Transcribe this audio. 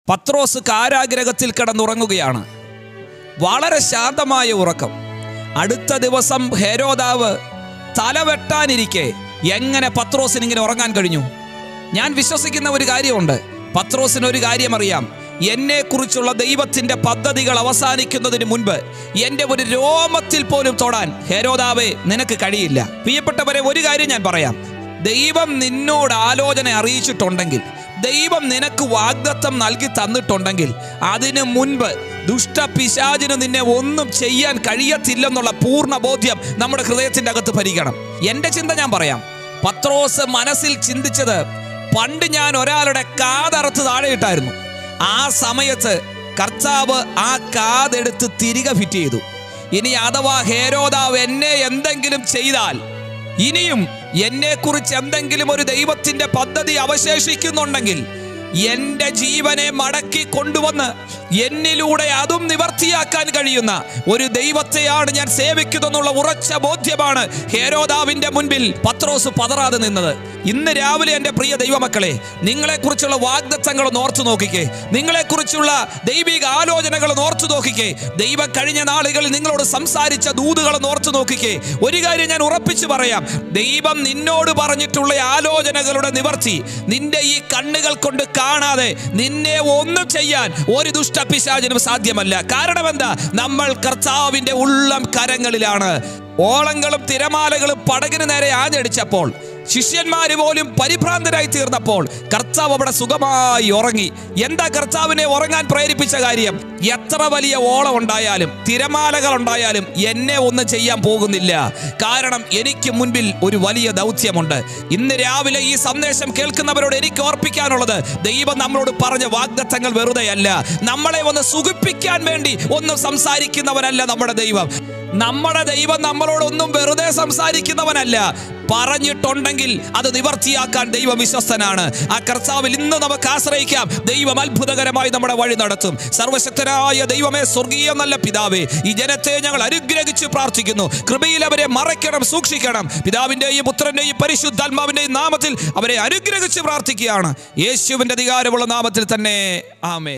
പത്രോസ് കാരാഗ്രഹത്തിൽ കിടന്നുറങ്ങുകയാണ് വളരെ ശാന്തമായ ഉറക്കം അടുത്ത ദിവസം ഹേരോദാവ് തലവെട്ടാനിരിക്കെ എങ്ങനെ പത്രോസിന് ഇങ്ങനെ ഉറങ്ങാൻ കഴിഞ്ഞു ഞാൻ വിശ്വസിക്കുന്ന ഒരു കാര്യമുണ്ട് പത്രോസിന് ഒരു കാര്യം അറിയാം എന്നെ കുറിച്ചുള്ള ദൈവത്തിന്റെ പദ്ധതികൾ അവസാനിക്കുന്നതിന് മുൻപ് എന്റെ ഒരു രോമത്തിൽ പോലും തൊടാൻ ഹേരോദാവെ നിനക്ക് കഴിയില്ല പ്രിയപ്പെട്ടവരെ ഒരു കാര്യം ഞാൻ പറയാം ദൈവം നിന്നോട് ആലോചന അറിയിച്ചിട്ടുണ്ടെങ്കിൽ ദൈവം നിനക്ക് വാഗ്ദത്തം നൽകി തന്നിട്ടുണ്ടെങ്കിൽ അതിനു മുൻപ് ദുഷ്ടപിശാചിന് നിന്നെ ഒന്നും ചെയ്യാൻ കഴിയത്തില്ലെന്നുള്ള പൂർണ്ണ ബോധ്യം നമ്മുടെ ഹൃദയത്തിന്റെ അകത്ത് ഭരിക്കണം എന്റെ ചിന്ത ഞാൻ പറയാം പത്രോസ് മനസ്സിൽ ചിന്തിച്ചത് പണ്ട് ഞാൻ ഒരാളുടെ കാതറുത്ത് താഴെയിട്ടായിരുന്നു ആ സമയത്ത് കർത്താവ് ആ കാതെടുത്ത് തിരികെ ഫിറ്റ് ചെയ്തു ഇനി അഥവാ ഹേരോദാവ് എന്നെ എന്തെങ്കിലും ചെയ്താൽ ഇനിയും എന്നെക്കുറിച്ച് എന്തെങ്കിലും ഒരു ദൈവത്തിന്റെ പദ്ധതി അവശേഷിക്കുന്നുണ്ടെങ്കിൽ എന്റെ ജീവനെ മടക്കി കൊണ്ടുവന്ന് എന്നിലൂടെ അതും നിവർത്തിയാക്കാൻ കഴിയുന്ന ഒരു ദൈവത്തെയാണ് ഞാൻ സേവിക്കുന്നതെന്നുള്ള ഉറച്ച ബോധ്യമാണ് ഹേരോദാവിന്റെ മുൻപിൽ പത്രോസ് പതറാതെ നിന്നത് ഇന്ന് രാവിലെ എൻ്റെ പ്രിയ ദൈവമക്കളെ നിങ്ങളെക്കുറിച്ചുള്ള വാഗ്ദത്തങ്ങൾ ഒന്ന് ഓർത്തു നോക്കിക്കേ നിങ്ങളെക്കുറിച്ചുള്ള ദൈവിക ആലോചനകൾ ഒന്ന് ഓർത്തു നോക്കിക്കേ ദൈവം കഴിഞ്ഞ നാളുകളിൽ നിങ്ങളോട് സംസാരിച്ച ദൂതുകൾ ഒന്ന് ഓർത്തു നോക്കിക്കേ ഒരു കാര്യം ഞാൻ ഉറപ്പിച്ചു പറയാം ദൈവം നിന്നോട് പറഞ്ഞിട്ടുള്ള ആലോചനകളുടെ നിവർത്തി നിന്റെ ഈ കണ്ണുകൾ കൊണ്ട് കാണാതെ നിന്നെ ഒന്നും ചെയ്യാൻ ഒരു ദുഷ്ടപിശാചിനും സാധ്യമല്ല കാരണം എന്താ നമ്മൾ കർത്താവിന്റെ ഉള്ളം കരങ്ങളിലാണ് ഓളങ്ങളും തിരമാലകളും പടകിന് നേരെ ആഞ്ഞടിച്ചപ്പോൾ ശിഷ്യന്മാര് പോലും പരിഭ്രാന്തരായി തീർന്നപ്പോൾ കർത്താവ് അവിടെ സുഖമായി ഉറങ്ങി എന്താ കർത്താവിനെ ഉറങ്ങാൻ പ്രേരിപ്പിച്ച കാര്യം എത്ര വലിയ ഓളം ഉണ്ടായാലും തിരമാലകൾ ഉണ്ടായാലും എന്നെ ഒന്നും ചെയ്യാൻ പോകുന്നില്ല കാരണം എനിക്ക് മുൻപിൽ ഒരു വലിയ ദൗത്യമുണ്ട് ഇന്ന് രാവിലെ ഈ സന്ദേശം കേൾക്കുന്നവരോട് എനിക്ക് ഓർപ്പിക്കാനുള്ളത് ദൈവം നമ്മളോട് പറഞ്ഞ വാഗ്ദത്തങ്ങൾ വെറുതെയല്ല നമ്മളെ ഒന്ന് സുഖിപ്പിക്കാൻ വേണ്ടി ഒന്നും സംസാരിക്കുന്നവനല്ല നമ്മുടെ ദൈവം നമ്മുടെ ദൈവം നമ്മളോടൊന്നും വെറുതെ സംസാരിക്കുന്നവനല്ല പറഞ്ഞിട്ടുണ്ടെങ്കിൽ അത് നിവർത്തിയാക്കാൻ ദൈവം വിശ്വസ്തനാണ് ആ കർത്താവിൽ ഇന്ന് നമുക്ക് ആശ്രയിക്കാം ദൈവം അത്ഭുതകരമായി നമ്മുടെ വഴി നടത്തും സർവശക്തനായ ദൈവമേ സ്വർഗീയ നല്ല പിതാവേ ഈ ജനത്തെ ഞങ്ങൾ അനുഗ്രഹിച്ച് പ്രാർത്ഥിക്കുന്നു കൃപയിൽ അവരെ മറയ്ക്കണം സൂക്ഷിക്കണം പിതാവിന്റെയും പുത്രന്റെയും പരിശുദ്ധാത്മാവിന്റെയും നാമത്തിൽ അവരെ അനുഗ്രഹിച്ച് പ്രാർത്ഥിക്കുകയാണ് യേശുവിന്റെ അധികാരമുള്ള നാമത്തിൽ തന്നെ ആമേ